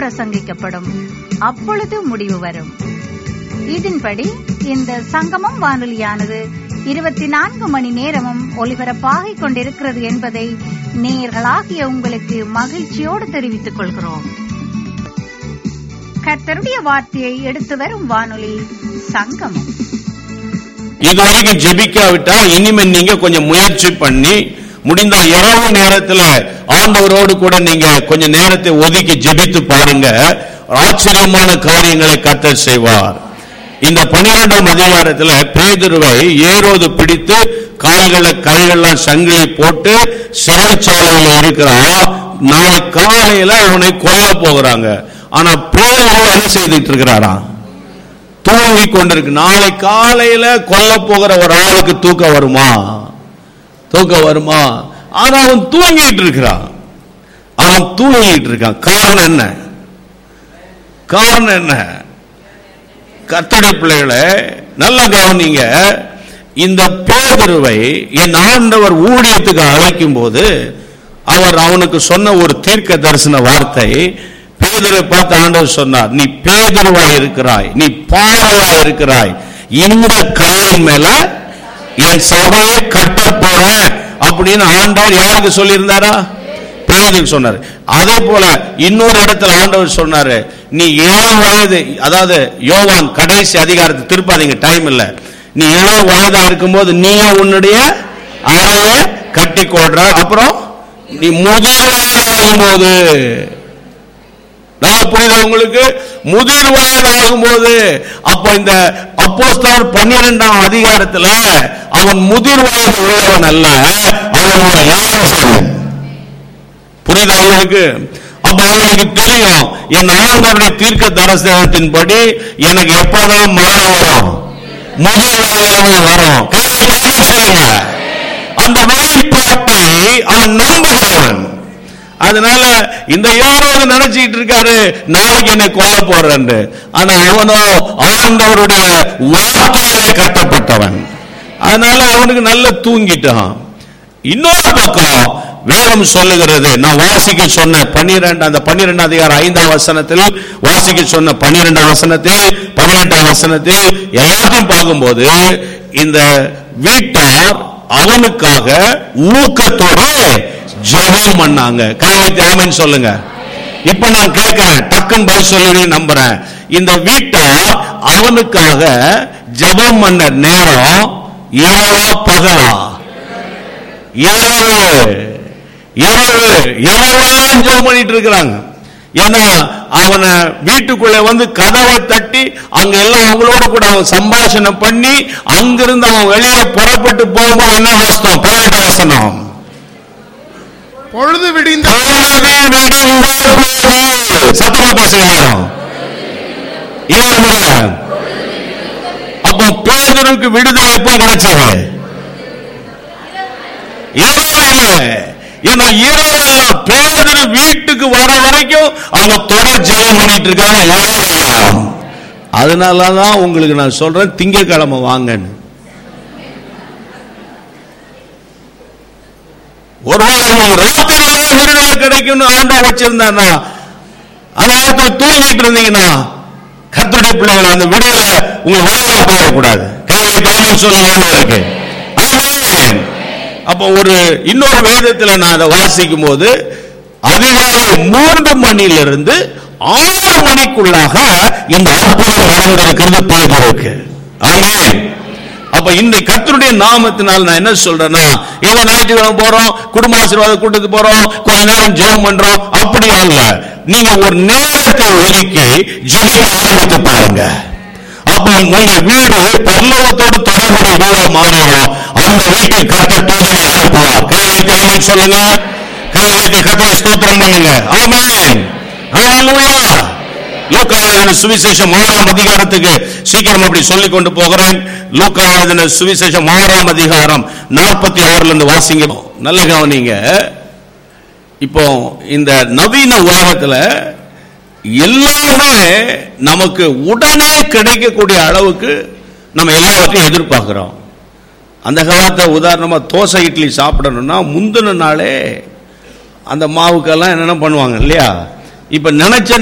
பிரசங்கிக்கப்படும் அப்பொழுது முடிவு வரும் இதன்படி இந்த சங்கமம் வானொலியானது இருபத்தி நான்கு மணி நேரமும் ஒலிபரப்பாகிக் கொண்டிருக்கிறது என்பதை நேயர்களாகிய உங்களுக்கு மகிழ்ச்சியோடு தெரிவித்துக் கொள்கிறோம் கர்த்தருடைய வார்த்தையை எடுத்து வரும் வானொலி சங்கமம் இதுவரைக்கும் ஜெபிக்காவிட்டால் இனிமே நீங்க கொஞ்சம் முயற்சி பண்ணி முடிந்த இரவு நேரத்துல ஆண்டவரோடு கூட நீங்க கொஞ்சம் நேரத்தை ஒதுக்கி ஜெபித்து பாருங்க ஆச்சரியமான காரியங்களை கத்தர் செய்வார் இந்த பன்னிரெண்டாம் அதிகாரத்துல பேதுருவை ஏரோது பிடித்து கால்களை கைகள்லாம் சங்கிலி போட்டு சிறைச்சாலையில் இருக்கிறான் நாளை காலையில அவனை கொல்ல போகிறாங்க ஆனா பேதுரு என்ன செய்துட்டு இருக்கிறாராம் தூங்கி கொண்டிருக்கு நாளை காலையில கொல்ல போகிற ஒரு ஆளுக்கு தூக்கம் வருமா தூக்கம் வருமா ஆனா அவன் தூங்கிட்டு இருக்கிறான் அவன் தூங்கிட்டு இருக்கான் காரணம் என்ன காரணம் என்ன கத்தடை பிள்ளைகளை நல்லா கவனிங்க இந்த பேதருவை என் ஆண்டவர் ஊழியத்துக்கு அழைக்கும் போது அவர் அவனுக்கு சொன்ன ஒரு தீர்க்க தரிசன வார்த்தை பேதுருவை பார்த்து ஆண்டவர் சொன்னார் நீ பேதுருவா இருக்கிறாய் நீ பாவலா இருக்கிறாய் இந்த கல்லின் மேல என் சபையை கட்ட போறேன் அப்படின்னு ஆண்டவர் யாருக்கு சொல்லியிருந்தாரா பேதுருக்கு சொன்னார் அதே போல இன்னொரு இடத்துல ஆண்டவர் சொன்னாரு நீ ஏழு வயது அதாவது யோவான் கடைசி அதிகாரத்தை திருப்பாதீங்க டைம் இல்ல நீ ஏழு வயதா இருக்கும்போது நீயே உன்னுடைய அறைய கட்டி கொள்ற அப்புறம் நீ முதல் வயதாகும்போது நல்லா புரியுதா உங்களுக்கு முதிர் வயதாகும் போது அப்ப இந்த அப்போஸ்தலர் பன்னிரெண்டாம் அதிகாரத்துல அவன் முதிர் வயது உள்ளவன் அல்ல அவன் ஒரு இளைஞன். புரியுதா உங்களுக்கு அப்ப அவனுக்கு தெரியும் என் ஆண்டவருடைய தீர்க்க தரிசனத்தின்படி எனக்கு எப்பதான் மரணம் வரும் முதிர் வயது வரும் கை சொல்லுங்க அந்த வெளிப்பாட்டை அவன் நம்புகிறவன் அதனால இந்த யாராவது நினைச்சிட்டு இருக்காரு நாளைக்கு என்னை கொல்ல போறேன் ஆனா அவனோ ஆண்டவருடைய வார்த்தையிலே கட்டப்பட்டவன் அதனால அவனுக்கு நல்ல தூங்கிட்டான் இன்னொரு பக்கம் வேதம் சொல்லுகிறது நான் வாசிக்க சொன்ன பன்னிரெண்டு அந்த பன்னிரெண்டு அதிகாரம் ஐந்தாம் வசனத்தில் வாசிக்க சொன்ன பன்னிரெண்டாம் வசனத்தில் பதினெட்டாம் வசனத்தில் எல்லாத்தையும் பார்க்கும்போது இந்த வீட்டார் அவனுக்காக ஊக்கத்தோட ஜெபம் பண்ணாங்க கையெழுத்து ஆமென் சொல்லுங்க இப்ப நான் கேட்கிறேன் டக்குன்னு பதில் சொல்லி நம்புறேன் இந்த வீட்டார் அவனுக்காக ஜெபம் பண்ண நேரம் இரவா பகலா இரவு இரவு இரவெல்லாம் ஜெபம் பண்ணிட்டு இருக்கிறாங்க ஏன்னா அவனை வீட்டுக்குள்ள வந்து கதவை தட்டி அங்க எல்லாம் அவங்களோட கூட அவன் சம்பாஷணை பண்ணி அங்கிருந்து அவன் வெளியே புறப்பட்டு போகும்போது என்ன வசனம் பதினெட்டு வசனம் பொழுது விடிந்த சத்தமா பேசுங்க அப்போ பேதருக்கு விடுதலை எப்போ கிடைச்சது இரவுல ஏன்னா இரவுல பேதரு வீட்டுக்கு வர வரைக்கும் அவங்க தொடர் ஜெயம் பண்ணிட்டு இருக்காங்க இரவுல. அதனாலதான் உங்களுக்கு நான் சொல்றேன் திங்கக்கிழமை வாங்கன்னு ஒருவேளை உங்களுக்கு ராத்திரியிலே விடுதலை கிடைக்கும்னு ஆண்டா வச்சிருந்தானா அந்த நேரத்தில் தூங்கிட்டு இருந்தீங்கன்னா கர்த்தருடைய பிள்ளைகள் அந்த விடுதலை உங்களுக்கு விடுதலை போகக்கூடாது கையை தானே சொல்ல இருக்கு ஆமென். அப்போ ஒரு இன்னொரு வேதத்துல நான் அதை வாசிக்கும் போது அதிகாலை மூன்று மணியிலிருந்து ஆறு மணிக்குள்ளாக இந்த அற்புதம் நடந்திருக்கிறது பேருக்கு ஆமென் அப்ப இந்த கர்த்தருடைய நாமத்தினால் நான் என்ன சொல்றேன்னா ஏதோ ஞாயிற்றுக்கிழமை போறோம் குடும்ப ஆசீர்வாத கூட்டத்துக்கு போறோம் கொஞ்ச நேரம் ஜெபம் பண்றோம் அப்படி அல்ல நீங்க ஒரு நேரத்தை ஒதுக்கி ஜெபிக்க ஆரம்பித்து பாருங்க அப்ப உங்க வீடு பல்லவத்தோடு தொடர்புடைய வீடா மாறிடும் அந்த வீட்டை கத்த தூக்கி அனுப்புவார் கையெழுத்து ஆமென் சொல்லுங்க கையெழுத்து கத்தரை ஸ்தோத்திரம் பண்ணுங்க ஆமென் ஹalleluya லூக்கா எழுதின சுவிசேஷம் ஆறாம் அதிகாரத்துக்கு சீக்கிரம் அப்படி சொல்லிக் கொண்டு போகிறேன் லூக்கா எழுதின சுவிசேஷம் ஆறாம் அதிகாரம் நாற்பத்தி ஆறுல இருந்து வாசிங்க நல்ல கவனிங்க இப்போ இந்த நவீன உலகத்துல எல்லாமே நமக்கு உடனே கிடைக்கக்கூடிய அளவுக்கு நம்ம எல்லாவற்றையும் எதிர்பார்க்கிறோம் அந்த காலத்தை உதாரணமா தோசை இட்லி சாப்பிடணும்னா முந்தின நாளே அந்த மாவுக்கெல்லாம் என்னென்ன பண்ணுவாங்க இல்லையா இப்ப நினைச்ச